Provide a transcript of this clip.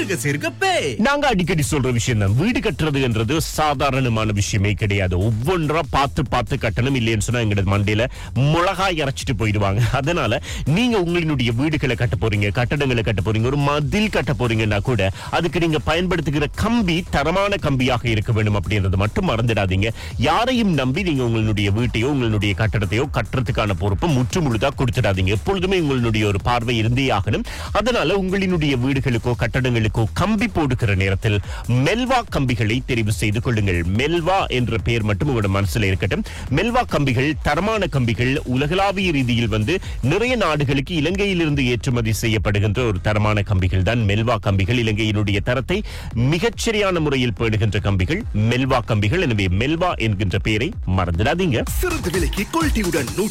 சிறுக சிறுக பே நாங்க அடிக்கடி சொல்ற விஷயம் தான் வீடு கட்டுறதுன்றது சாதாரணமான விஷயமே கிடையாது ஒவ்வொன்றா பார்த்து பார்த்து கட்டணும் இல்லைன்னு சொன்னா எங்களோட மண்டையில மிளகாய் அரைச்சிட்டு போயிடுவாங்க அதனால நீங்க உங்களினுடைய வீடுகளை கட்ட போறீங்க கட்டடங்களை கட்ட போறீங்க ஒரு மதில் கட்ட போறீங்கன்னா கூட அதுக்கு நீங்க பயன்படுத்துகிற கம்பி தரமான கம்பியாக இருக்க வேண்டும் அப்படின்றது மட்டும் மறந்துடாதீங்க யாரையும் நம்பி நீங்க உங்களுடைய வீட்டையோ உங்களுடைய கட்டடத்தையோ கட்டுறதுக்கான பொறுப்பு முற்று முழுதா கொடுத்துடாதீங்க எப்பொழுதுமே உங்களுடைய ஒரு பார்வை இருந்தே ஆகணும் அதனால உங்களினுடைய வீடுகளுக்கோ கட்டடங்களுக்கோ கம்பி போடுகிற நேரத்தில் மெல்வா கம்பிகளை தெரிவு செய்து கொள்ளுங்கள் மெல்வா என்ற பெயர் மட்டும் உங்களோட மனசுல இருக்கட்டும் மெல்வா கம்பிகள் தரமான கம்பிகள் உலகளாவிய ரீதியில் வந்து நிறைய நாடுகளுக்கு இலங்கையிலிருந்து ஏற்றுமதி செய்யப்படுகின்ற ஒரு தரமான கம்பிகள் தான் மெல்வா கம்பிகள் இலங்கையினுடைய தரத்தை மிகச்சரியான முறையில் பேணுகின்ற கம்பிகள் மெல்வா கம்பிகள் எனவே மெல்வா என்கின்ற பெயரை மறந்துடாதீங்க சிறந்த விலைக்கு குவாலிட்டியுடன்